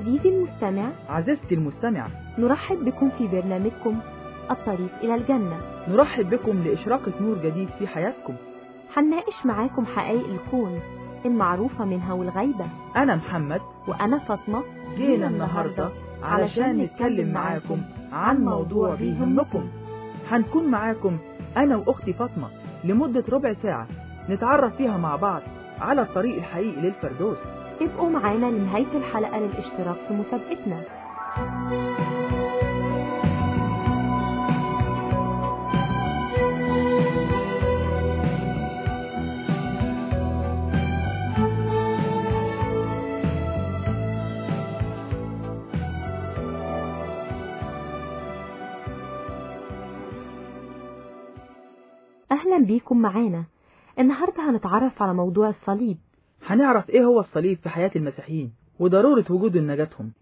عزيزي المستمع عزيزتي المستمعة نرحب بكم في برنامجكم الطريق إلى الجنة نرحب بكم لإشراقة نور جديد في حياتكم هنناقش معاكم حقائق الكون المعروفة منها والغيبة أنا محمد وأنا فاطمة جينا النهاردة علشان نتكلم معاكم عن موضوع بيهمكم هنكون معاكم أنا وأختي فاطمة لمدة ربع ساعة نتعرف فيها مع بعض على الطريق الحقيقي للفردوس ابقوا معانا لنهاية الحلقة للاشتراك في مسابقتنا أهلا بيكم معانا النهاردة هنتعرف على موضوع الصليب هنعرف إيه هو الصليب في حياة المسيحيين وضرورة وجود نجاتهم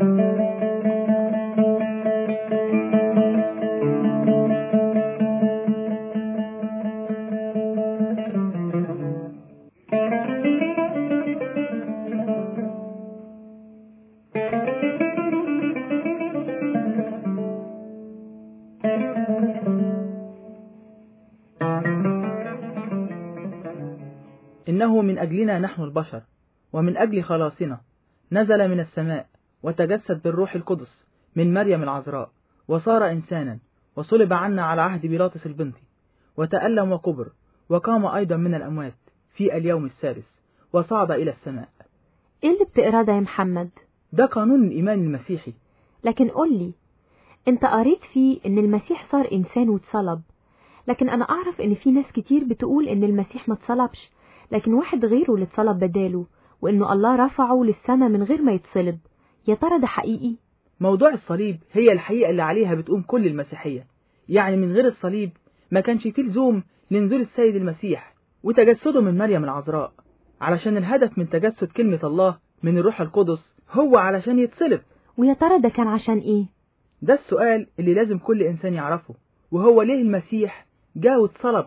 إنه من أجلنا نحن البشر ومن أجل خلاصنا نزل من السماء وتجسد بالروح القدس من مريم العذراء وصار إنسانا وصلب عنا على عهد بيلاطس البنطي وتألم وكبر وقام أيضا من الأموات في اليوم الثالث وصعد إلى السماء إيه اللي بتقراه ده يا محمد ده قانون الإيمان المسيحي لكن قولي انت قريت فيه ان المسيح صار انسان واتصلب لكن انا اعرف ان في ناس كتير بتقول ان المسيح ما اتصلبش لكن واحد غيره اللي اتصلب بداله وانه الله رفعه للسماء من غير ما يتصلب يا ترى ده حقيقي موضوع الصليب هي الحقيقة اللي عليها بتقوم كل المسيحية يعني من غير الصليب ما كانش فيه لزوم لنزول السيد المسيح وتجسده من مريم العذراء علشان الهدف من تجسد كلمة الله من الروح القدس هو علشان يتصلب ويا ترى ده كان عشان ايه ده السؤال اللي لازم كل إنسان يعرفه وهو ليه المسيح جاء واتصلب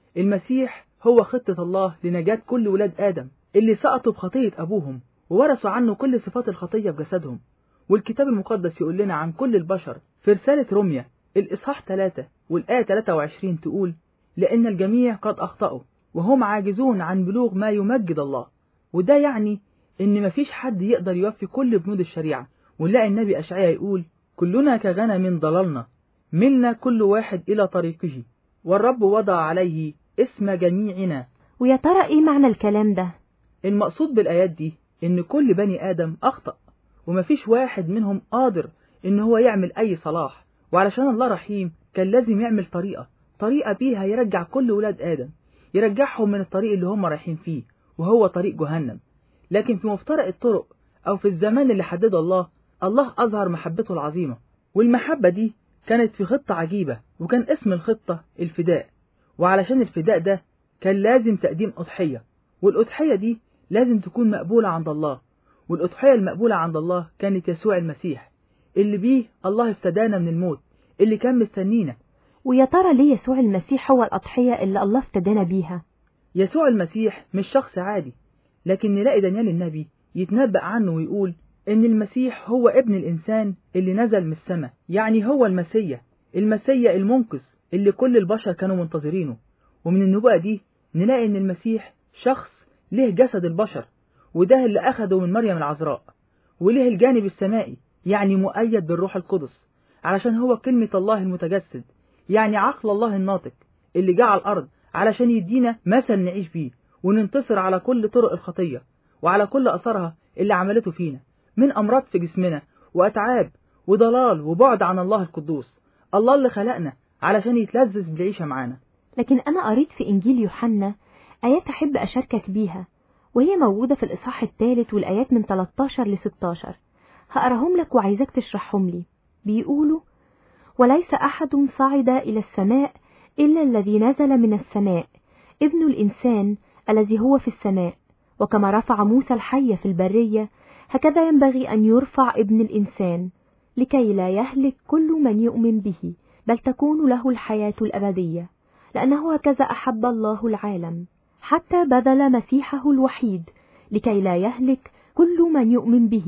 المسيح هو خطة الله لنجاة كل ولاد آدم اللي سقطوا بخطية أبوهم وورثوا عنه كل صفات الخطية في جسدهم والكتاب المقدس يقول لنا عن كل البشر في رسالة روميا الإصحاح 3 والآية 23 تقول لأن الجميع قد أخطأوا وهم عاجزون عن بلوغ ما يمجد الله وده يعني إن مفيش حد يقدر يوفي كل بنود الشريعة ونلاقي النبي أشعياء يقول كلنا كغنم ضللنا ملنا كل واحد إلى طريقه والرب وضع عليه اسم جميعنا ويا ترى ايه معنى الكلام ده المقصود بالآيات دي إن كل بني آدم أخطأ ومفيش واحد منهم قادر إن هو يعمل أي صلاح وعلشان الله رحيم كان لازم يعمل طريقة طريقة بيها يرجع كل ولاد آدم يرجعهم من الطريق اللي هم رايحين فيه وهو طريق جهنم لكن في مفترق الطرق أو في الزمان اللي حدده الله الله أظهر محبته العظيمة والمحبة دي كانت في خطة عجيبة وكان اسم الخطة الفداء وعلشان الفداء ده كان لازم تقديم أضحية والأضحية دي لازم تكون مقبولة عند الله والأضحية المقبولة عند الله كانت يسوع المسيح اللي بيه الله افتدانا من الموت اللي كان مستنينا ويا ترى ليه يسوع المسيح هو الأضحية اللي الله افتدانا بيها يسوع المسيح مش شخص عادي لكن نلاقي دانيال النبي يتنبأ عنه ويقول إن المسيح هو ابن الإنسان اللي نزل من السماء يعني هو المسيا المسيا المنقذ اللي كل البشر كانوا منتظرينه ومن النبوءة دي نلاقي إن المسيح شخص له جسد البشر وده اللي أخده من مريم العذراء وله الجانب السمائي يعني مؤيد بالروح القدس علشان هو كلمة الله المتجسد يعني عقل الله الناطق اللي جه على الأرض علشان يدينا مثل نعيش بيه وننتصر على كل طرق الخطية وعلى كل أثرها اللي عملته فينا من أمراض في جسمنا وأتعاب وضلال وبعد عن الله القدوس الله اللي خلقنا علشان يتلذذ بالعيشة معانا لكن أنا قريت في إنجيل يوحنا آيات أحب أشاركك بيها وهي موجودة في الإصحاح الثالث والآيات من 13 ل 16 هقراهم لك وعايزك تشرحهم لي بيقولوا وليس أحد صعد إلى السماء إلا الذي نزل من السماء ابن الإنسان الذي هو في السماء وكما رفع موسى الحي في البرية هكذا ينبغي أن يرفع ابن الإنسان لكي لا يهلك كل من يؤمن به بل تكون له الحياة الأبدية لأنه هكذا أحب الله العالم حتى بذل مسيحه الوحيد لكي لا يهلك كل من يؤمن به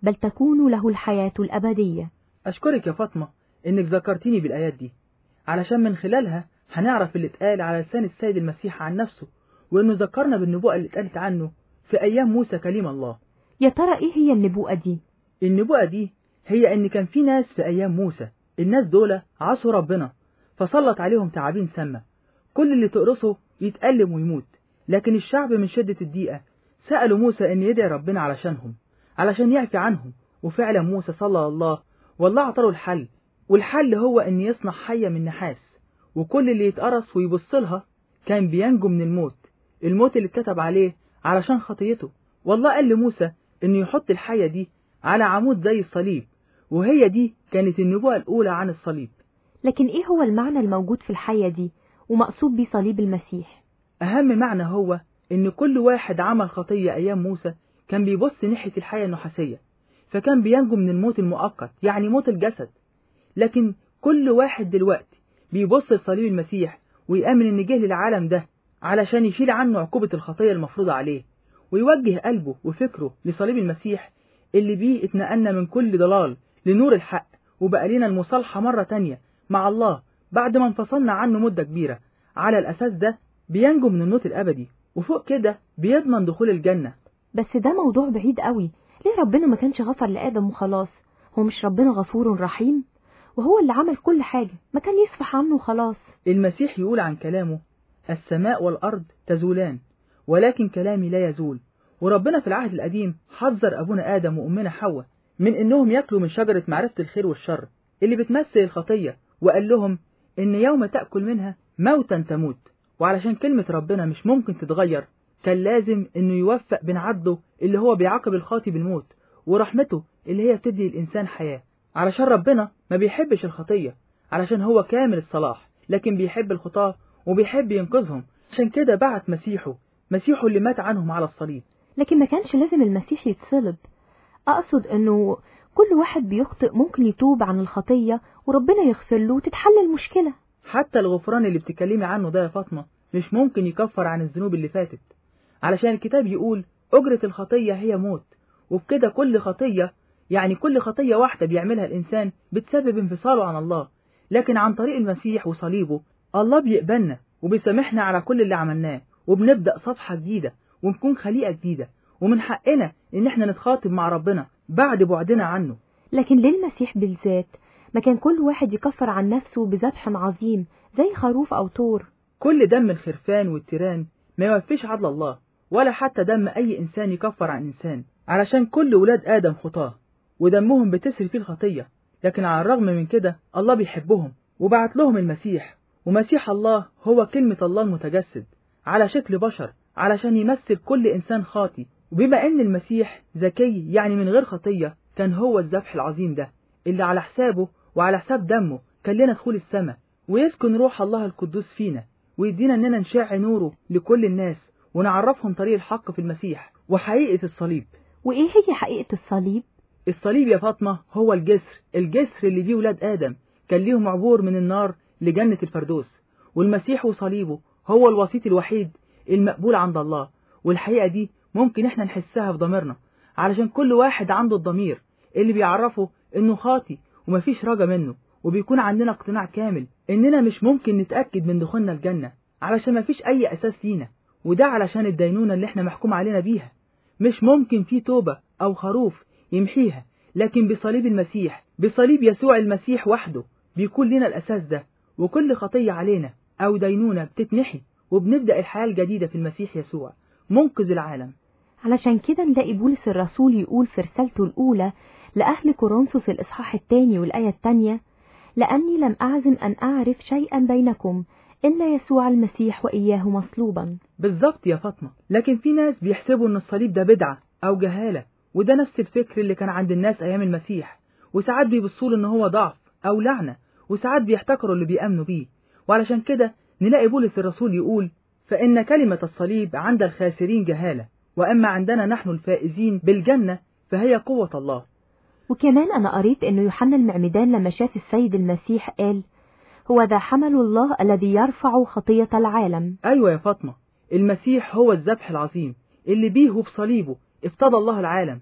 بل تكون له الحياة الأبدية أشكرك يا فاطمة إنك ذكرتيني بالآيات دي علشان من خلالها هنعرف اللي اتقال على لسان السيد المسيح عن نفسه وإنه ذكرنا بالنبوءة اللي اتقالت عنه في أيام موسى كليم الله يا ترى إيه هي النبوءة دي؟ النبوءة دي هي إن كان في ناس في أيام موسى الناس دول عصوا ربنا فسلط عليهم تعابين سامة كل اللي تقرصه يتألم ويموت لكن الشعب من شدة الضيقة سألوا موسى إن يدعي ربنا علشانهم علشان يعفي عنهم وفعلا موسى صلى الله والله عطاله الحل والحل هو إن يصنع حية من نحاس وكل اللي يتقرص ويبص لها كان بينجو من الموت الموت اللي اتكتب عليه علشان خطيته والله قال لموسى إنه يحط الحية دي على عمود زي الصليب وهي دي كانت النبوءة الأولى عن الصليب لكن إيه هو المعنى الموجود في الحية دي ومقصود بيه صليب المسيح؟ أهم معنى هو إن كل واحد عمل خطية أيام موسى كان بيبص ناحية الحياة النحاسية فكان بينجو من الموت المؤقت يعني موت الجسد لكن كل واحد دلوقتي بيبص لصليب المسيح ويأمن إن جه للعالم ده علشان يشيل عنه عقوبة الخطية المفروضة عليه ويوجه قلبه وفكره لصليب المسيح اللي بيه اتنقلنا من كل ضلال لنور الحق وبقى لنا المصالحة مرة تانية مع الله بعد ما انفصلنا عنه مدة كبيرة على الأساس ده بينجو من الموت الأبدي وفوق كده بيضمن دخول الجنة بس ده موضوع بعيد قوي ليه ربنا ما كانش غفر لآدم وخلاص هو مش ربنا غفور رحيم وهو اللي عمل كل حاجة ما كان يصفح عنه وخلاص المسيح يقول عن كلامه السماء والأرض تزولان ولكن كلامي لا يزول وربنا في العهد القديم حذر أبونا آدم وأمنا حواء من إنهم يأكلوا من شجرة معرفة الخير والشر اللي بتمثل الخطية وقال لهم إن يوم تأكل منها موتا تموت وعلشان كلمة ربنا مش ممكن تتغير كان لازم إنه يوفق بين عدله اللي هو بيعاقب الخاطي بالموت ورحمته اللي هي بتدي الإنسان حياة علشان ربنا ما بيحبش الخطية علشان هو كامل الصلاح لكن بيحب الخطاة وبيحب ينقذهم عشان كده بعت مسيحه مسيحه اللي مات عنهم على الصليب لكن ما كانش لازم المسيح يتصلب أقصد أنه كل واحد بيخطئ ممكن يتوب عن الخطية وربنا يغفر له وتتحل المشكلة حتى الغفران اللي بتتكلمي عنه ده يا فاطمة مش ممكن يكفر عن الذنوب اللي فاتت علشان الكتاب يقول أجرة الخطية هي موت وبكده كل خطية يعني كل خطية واحدة بيعملها الإنسان بتسبب انفصاله عن الله لكن عن طريق المسيح وصليبه الله بيقبلنا وبيسامحنا على كل اللي عملناه وبنبدأ صفحة جديدة ونكون خليقة جديدة ومن حقنا إن احنا نتخاطب مع ربنا بعد بعدنا عنه لكن ليه المسيح بالذات ما كان كل واحد يكفر عن نفسه بذبح عظيم زي خروف أو طور كل دم الخرفان والتيران ما يوفيش عدل الله ولا حتى دم أي إنسان يكفر عن إنسان علشان كل ولاد آدم خطاه ودمهم بتسري فيه الخطية لكن على الرغم من كده الله بيحبهم وبعت لهم المسيح ومسيح الله هو كلمة الله المتجسد على شكل بشر علشان يمثل كل إنسان خاطي وبما إن المسيح ذكي يعني من غير خطية كان هو الذبح العظيم ده اللي على حسابه وعلى حساب دمه كان لنا دخول السماء ويسكن روح الله القدوس فينا ويدينا إننا نشع نوره لكل الناس ونعرفهم طريق الحق في المسيح وحقيقة الصليب وإيه هي حقيقة الصليب؟ الصليب يا فاطمة هو الجسر الجسر اللي بيه ولاد آدم كان ليهم عبور من النار لجنة الفردوس والمسيح وصليبه هو الوسيط الوحيد المقبول عند الله والحقيقة دي ممكن احنا نحسها في ضميرنا علشان كل واحد عنده الضمير اللي بيعرفه انه خاطي ومفيش رجا منه وبيكون عندنا اقتناع كامل اننا مش ممكن نتأكد من دخولنا الجنة علشان مفيش اي اساس لينا وده علشان الدينونة اللي احنا محكوم علينا بيها مش ممكن في توبة او خروف يمحيها لكن بصليب المسيح بصليب يسوع المسيح وحده بيكون لنا الاساس ده وكل خطية علينا او دينونة بتتنحي وبنبدأ الحياة الجديدة في المسيح يسوع منقذ العالم علشان كده نلاقي بولس الرسول يقول في رسالته الأولى لأهل كورنثوس الإصحاح الثاني والآية الثانية لأني لم أعزم أن أعرف شيئا بينكم إلا يسوع المسيح وإياه مصلوبا بالظبط يا فاطمة لكن في ناس بيحسبوا ان الصليب ده بدعة او جهالة وده نفس الفكر اللي كان عند الناس ايام المسيح وساعات بيبصوا له ان هو ضعف او لعنة وساعات بيحتكروا اللي بيأمنوا بيه وعلشان كده نلاقي بولس الرسول يقول فإن كلمة الصليب عند الخاسرين جهالة وأما عندنا نحن الفائزين بالجنة فهي قوة الله وكمان أنا قريت إنه يوحنا المعمدان لما شاف السيد المسيح قال هو ذا حمل الله الذي يرفع خطية العالم أيوة يا فاطمة المسيح هو الذبح العظيم اللي بيه وبصليبه افتدى الله العالم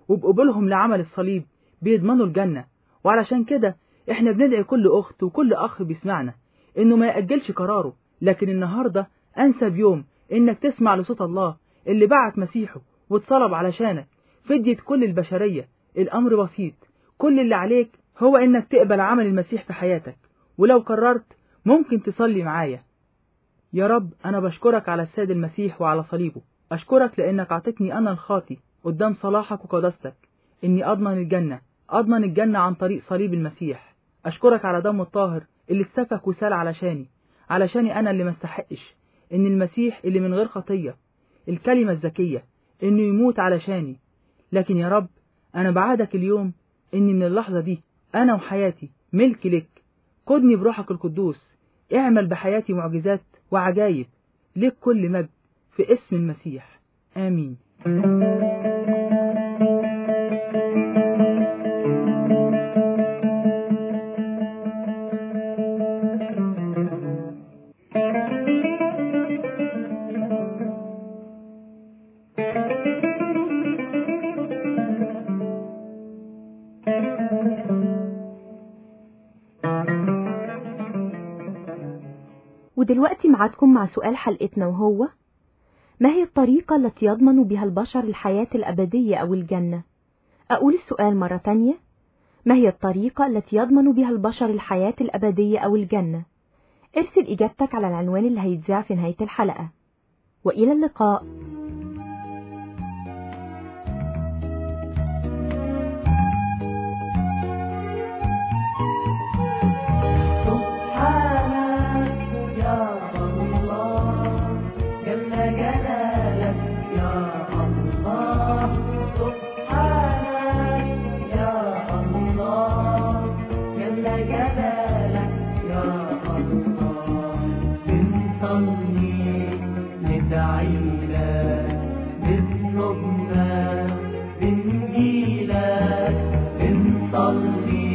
وبقبولهم لعمل الصليب بيضمنوا الجنة وعلشان كده احنا بندعي كل أخت وكل أخ بيسمعنا إنه ما يأجلش قراره لكن النهاردة أنسب يوم إنك تسمع لصوت الله اللي بعت مسيحه واتصلب علشانك فدية كل البشرية الأمر بسيط كل اللي عليك هو إنك تقبل عمل المسيح في حياتك ولو قررت ممكن تصلي معايا يا رب أنا بشكرك على السيد المسيح وعلى صليبه أشكرك لأنك أعطتني أنا الخاطي قدام صلاحك وقداستك إني أضمن الجنة أضمن الجنة عن طريق صليب المسيح أشكرك على دمه الطاهر اللي اتسفك وسال علشاني علشاني أنا اللي ما استحقش إن المسيح اللي من غير خطية الكلمة الذكية إنه يموت علشاني لكن يا رب أنا بعادك اليوم إني من اللحظة دي أنا وحياتي ملك لك قدني بروحك القدوس اعمل بحياتي معجزات وعجايب لك كل مجد في اسم المسيح آمين ودلوقتي معادكم مع سؤال حلقتنا وهو ما هي الطريقة التي يضمن بها البشر الحياة الأبدية أو الجنة؟ أقول السؤال مرة تانية ما هي الطريقة التي يضمن بها البشر الحياة الأبدية أو الجنة؟ ارسل إجابتك على العنوان اللي هيتذاع في نهاية الحلقة وإلى اللقاء سبحانك يا الله جل جلالك يا الله سبحانك يا الله جل جلالك يا الله بنصلي ندعي لك بنصبنا بنجيلك بنصلي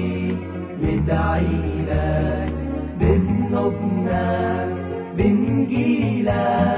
ندعي لك بنصبنا بنجيلك